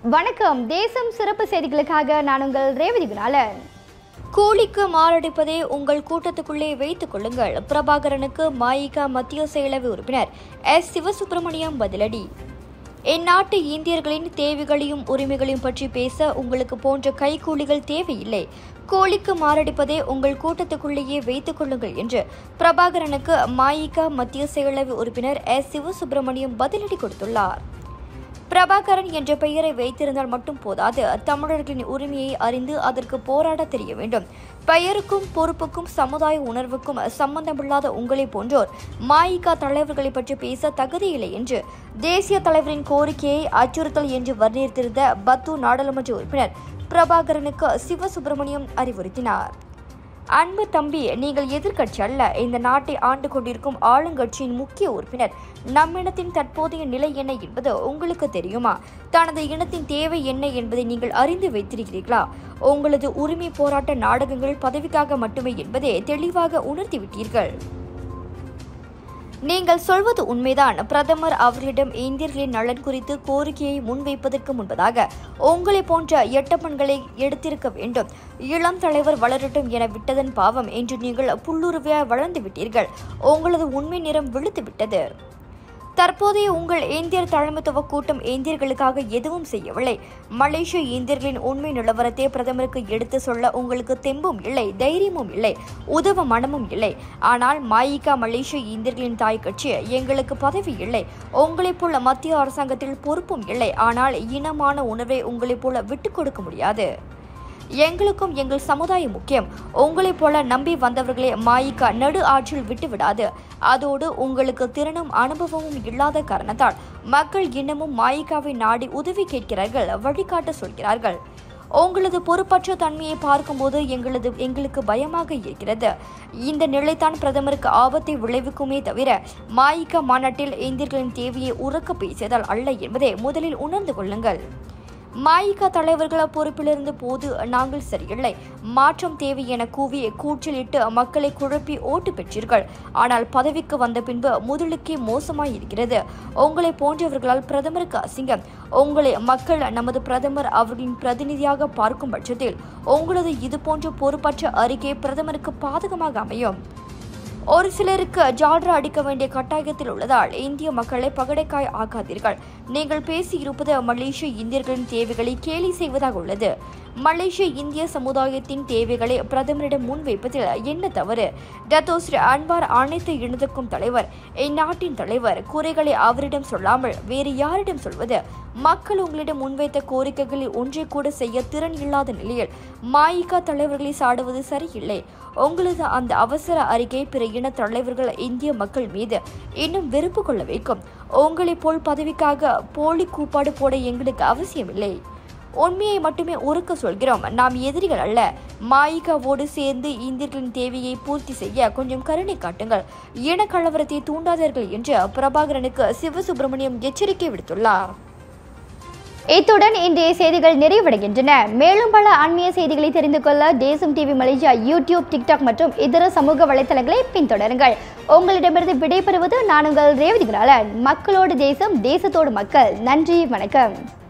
வணக்கம் தேசம் சிறப்பு செய்திகளுக்காக நான் உங்கள் ரேவதி குணாலன் கூலிக்கு மாரடைப்பதை உங்கள் கூட்டத்துக்குள்ளே வைத்துக் கொள்ளுங்கள் பிரபாகரனுக்கு மாயிகா மத்திய செயலவை உறுப்பினர் எஸ் சிவசுப்பிரமணியம் பதிலடி இந்நாட்டு இந்தியர்களின் தேவைகளையும் உரிமைகளையும் பற்றி பேச உங்களுக்கு போன்ற கைக்கூலிகள் தேவையில்லை கோழிக்கு மாரடிப்பதை உங்கள் கூட்டத்துக்குள்ளேயே வைத்துக் கொள்ளுங்கள் என்று பிரபாகரனுக்கு மாயிகா மத்திய செயலவை உறுப்பினர் எஸ் சிவசுப்பிரமணியம் பதிலடி கொடுத்துள்ளார் பிரபாகரன் என்ற பெயரை வைத்திருந்தால் மட்டும் போதாது தமிழர்களின் உரிமையை அறிந்து அதற்கு போராட தெரிய வேண்டும் பெயருக்கும் பொறுப்புக்கும் சமுதாய உணர்வுக்கும் சம்பந்தமில்லாத உங்களை போன்றோர் மாயிகா தலைவர்களை பற்றி பேச தகுதியில்லை என்று தேசிய தலைவரின் கோரிக்கையை அச்சுறுத்தல் என்று வர்ணித்திருந்த பத்து நாடாளுமன்ற உறுப்பினர் பிரபாகரனுக்கு சிவசுப்பிரமணியம் அறிவுறுத்தினார் அன்பு தம்பி நீங்கள் எதிர்க்கட்சி அல்ல இந்த நாட்டை ஆண்டு கொண்டிருக்கும் ஆளுங்கட்சியின் முக்கிய உறுப்பினர் நம்மினத்தின் தற்போதைய நிலை என்ன என்பது உங்களுக்கு தெரியுமா தனது இனத்தின் தேவை என்ன என்பதை நீங்கள் அறிந்து வைத்திருக்கிறீர்களா உங்களது உரிமை போராட்ட நாடகங்கள் பதவிக்காக மட்டுமே என்பதை தெளிவாக உணர்த்திவிட்டீர்கள் நீங்கள் சொல்வது உண்மைதான் பிரதமர் அவர்களிடம் இந்தியர்களின் நலன் குறித்து கோரிக்கையை முன்வைப்பதற்கு முன்பதாக உங்களை போன்ற எட்டப்பன்களை எடுத்திருக்க வேண்டும் இளம் தலைவர் வளரட்டும் என விட்டதன் பாவம் என்று நீங்கள் புல்லுருவியாய் வளர்ந்து விட்டீர்கள் உங்களது உண்மை நிறம் விழுத்து விட்டது தற்போதைய உங்கள் இந்தியர் தலைமைத்துவ கூட்டம் இந்தியர்களுக்காக எதுவும் செய்யவில்லை மலேசிய இந்தியர்களின் உண்மை நிலவரத்தை பிரதமருக்கு எடுத்து சொல்ல உங்களுக்கு தெம்பும் இல்லை தைரியமும் இல்லை உதவ மனமும் இல்லை ஆனால் மாயிகா மலேசிய இந்தியர்களின் தாய் கட்சி எங்களுக்கு பதவி இல்லை உங்களைப் போல மத்திய அரசாங்கத்தில் பொறுப்பும் இல்லை ஆனால் இனமான உணர்வை உங்களைப் போல விட்டுக் கொடுக்க முடியாது எங்களுக்கும் எங்கள் சமுதாயம் முக்கியம் உங்களைப் போல நம்பி வந்தவர்களை மாயிக்கா நடு ஆற்றில் விட்டுவிடாது அதோடு உங்களுக்கு திறனும் அனுபவமும் இல்லாத காரணத்தால் மக்கள் இன்னமும் மாயிக்காவை நாடி உதவி கேட்கிறார்கள் வழிகாட்ட சொல்கிறார்கள் உங்களது பொறுப்பற்ற தன்மையை பார்க்கும்போது எங்களது எங்களுக்கு பயமாக இருக்கிறது இந்த நிலைதான் பிரதமருக்கு ஆபத்தை விளைவிக்குமே தவிர மாயிக்கா மாநாட்டில் இந்தியர்களின் தேவையை உறக்க பேசியதால் அல்ல என்பதை முதலில் உணர்ந்து கொள்ளுங்கள் மாயிகா தலைவர்கள் பொறுப்பிலிருந்த போது நாங்கள் சரியில்லை மாற்றம் தேவை என கூவி கூச்சலிட்டு மக்களை குழப்பி ஓட்டு பெற்றீர்கள் ஆனால் பதவிக்கு வந்த பின்பு முதலுக்கே மோசமாய் இருக்கிறது உங்களை போன்றவர்களால் பிரதமருக்கு அசிங்கம் உங்களை மக்கள் நமது பிரதமர் அவர்களின் பிரதிநிதியாக பார்க்கும் பட்சத்தில் உங்களது இது போன்ற பொறுப்பற்ற அறிக்கை பிரதமருக்கு பாதகமாக அமையும் ஒரு சிலருக்கு ஜால்ரா அடிக்க வேண்டிய கட்டாயத்தில் உள்ளதால் இந்திய மக்களை பகடைக்காய் ஆக்காதீர்கள் நீங்கள் பேசியிருப்பது மலேசிய இந்தியர்களின் தேவைகளை கேலி செய்வதாக உள்ளது மலேசிய இந்திய சமுதாயத்தின் தேவைகளை பிரதமரிடம் முன்வைப்பதில் என்ன தவறு டத்தோ ஸ்ரீ அன்வார் அனைத்து இனத்துக்கும் தலைவர் இந்நாட்டின் தலைவர் குறைகளை அவரிடம் சொல்லாமல் வேறு யாரிடம் சொல்வது மக்கள் உங்களிடம் முன்வைத்த கோரிக்கைகளில் ஒன்றை கூட செய்ய திறன் இல்லாத நிலையில் மாயிகா தலைவர்களை சாடுவது சரியில்லை உங்களது அந்த அவசர அறிக்கை பிற இன தலைவர்கள் இந்திய மக்கள் மீது இன்னும் வெறுப்பு கொள்ள வைக்கும் உங்களைப் போல் பதவிக்காக போலி கூப்பாடு போட எங்களுக்கு அவசியமில்லை உண்மையை மட்டுமே உறுக்க சொல்கிறோம் நாம் எதிரிகள் அல்ல மாயிகாவோடு சேர்ந்து இந்தியர்களின் தேவையை பூர்த்தி செய்ய கொஞ்சம் கருணை காட்டுங்கள் இன கலவரத்தை தூண்டாதீர்கள் என்று பிரபாகரனுக்கு சிவசுப்பிரமணியம் எச்சரிக்கை விடுத்துள்ளார் இத்துடன் இன்றைய செய்திகள் நிறைவடைகின்றன மேலும் பல ஆன்மீக செய்திகளை தெரிந்து கொள்ள தேசம் டிவி மலேசியா யூடியூப் டிக்டாக் மற்றும் இதர சமூக வலைத்தளங்களை பின்தொடருங்கள் உங்களிடமிருந்து விடைபெறுவது நான் உங்கள் ரேவதி குணாலன் மக்களோடு தேசம் தேசத்தோடு மக்கள் நன்றி வணக்கம்